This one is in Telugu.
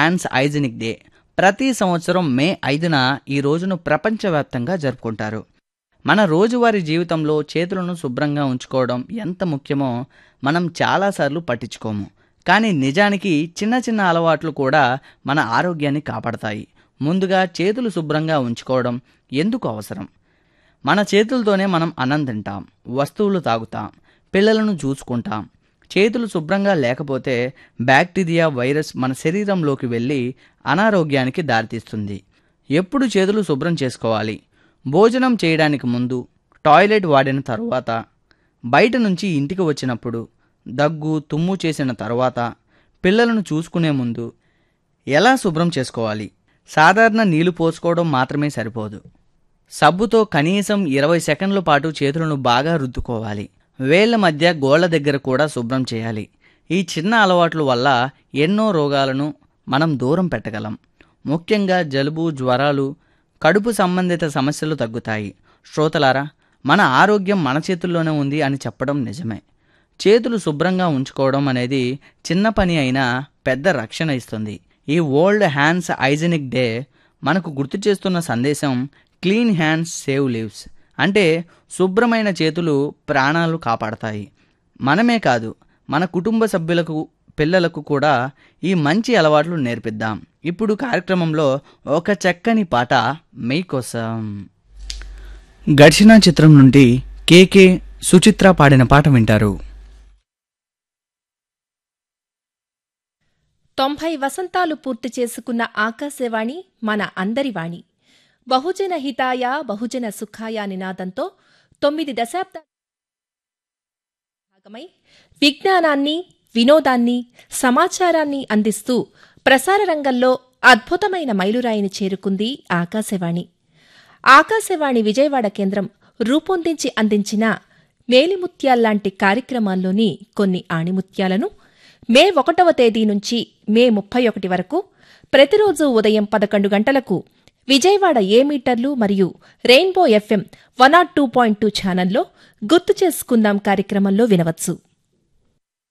హ్యాండ్స్ హైజినిక్ డే ప్రతి సంవత్సరం మే ఐదున ఈ రోజును ప్రపంచవ్యాప్తంగా జరుపుకుంటారు మన రోజువారీ జీవితంలో చేతులను శుభ్రంగా ఉంచుకోవడం ఎంత ముఖ్యమో మనం చాలాసార్లు పట్టించుకోము కానీ నిజానికి చిన్న చిన్న అలవాట్లు కూడా మన ఆరోగ్యాన్ని కాపాడతాయి ముందుగా చేతులు శుభ్రంగా ఉంచుకోవడం ఎందుకు అవసరం మన చేతులతోనే మనం అన్నం తింటాం వస్తువులు తాగుతాం పిల్లలను చూసుకుంటాం చేతులు శుభ్రంగా లేకపోతే బ్యాక్టీరియా వైరస్ మన శరీరంలోకి వెళ్ళి అనారోగ్యానికి దారితీస్తుంది ఎప్పుడు చేతులు శుభ్రం చేసుకోవాలి భోజనం చేయడానికి ముందు టాయిలెట్ వాడిన తరువాత బయట నుంచి ఇంటికి వచ్చినప్పుడు దగ్గు తుమ్ము చేసిన తరువాత పిల్లలను చూసుకునే ముందు ఎలా శుభ్రం చేసుకోవాలి సాధారణ నీళ్లు పోసుకోవడం మాత్రమే సరిపోదు సబ్బుతో కనీసం ఇరవై సెకండ్ల పాటు చేతులను బాగా రుద్దుకోవాలి వేళ్ల మధ్య గోళ్ల దగ్గర కూడా శుభ్రం చేయాలి ఈ చిన్న అలవాట్ల వల్ల ఎన్నో రోగాలను మనం దూరం పెట్టగలం ముఖ్యంగా జలుబు జ్వరాలు కడుపు సంబంధిత సమస్యలు తగ్గుతాయి శ్రోతలారా మన ఆరోగ్యం మన చేతుల్లోనే ఉంది అని చెప్పడం నిజమే చేతులు శుభ్రంగా ఉంచుకోవడం అనేది చిన్న పని అయినా పెద్ద రక్షణ ఇస్తుంది ఈ వరల్డ్ హ్యాండ్స్ హైజెనిక్ డే మనకు గుర్తు చేస్తున్న సందేశం క్లీన్ హ్యాండ్స్ సేవ్ లివ్స్ అంటే శుభ్రమైన చేతులు ప్రాణాలు కాపాడతాయి మనమే కాదు మన కుటుంబ సభ్యులకు పిల్లలకు కూడా ఈ మంచి అలవాట్లు నేర్పిద్దాం ఇప్పుడు కార్యక్రమంలో ఒక చక్కని పాట మీకోసం గడిచిన చిత్రం నుండి కేకే సుచిత్ర పాడిన పాట వింటారు తొంభై వసంతాలు పూర్తి చేసుకున్న ఆకాశవాణి మన అందరి వాణి బహుజన హితాయ బహుజన సుఖాయ నినాదంతో తొమ్మిది దశాబ్దాల భాగమై విజ్ఞానాన్ని వినోదాన్ని సమాచారాన్ని అందిస్తూ ప్రసార రంగంలో అద్భుతమైన మైలురాయిని చేరుకుంది ఆకాశవాణి ఆకాశవాణి విజయవాడ కేంద్రం రూపొందించి అందించిన మేలిముత్యాల్లాంటి కార్యక్రమాల్లోని కొన్ని ఆణిముత్యాలను మే ఒకటవ తేదీ నుంచి మే ముప్పై ఒకటి వరకు ప్రతిరోజు ఉదయం పదకొండు గంటలకు విజయవాడ ఏ మీటర్లు మరియు Rainbow FM one nought two point two ఛానల్లో గుర్తు చేసుకుందాం కార్యక్రమంలో వినవచ్చు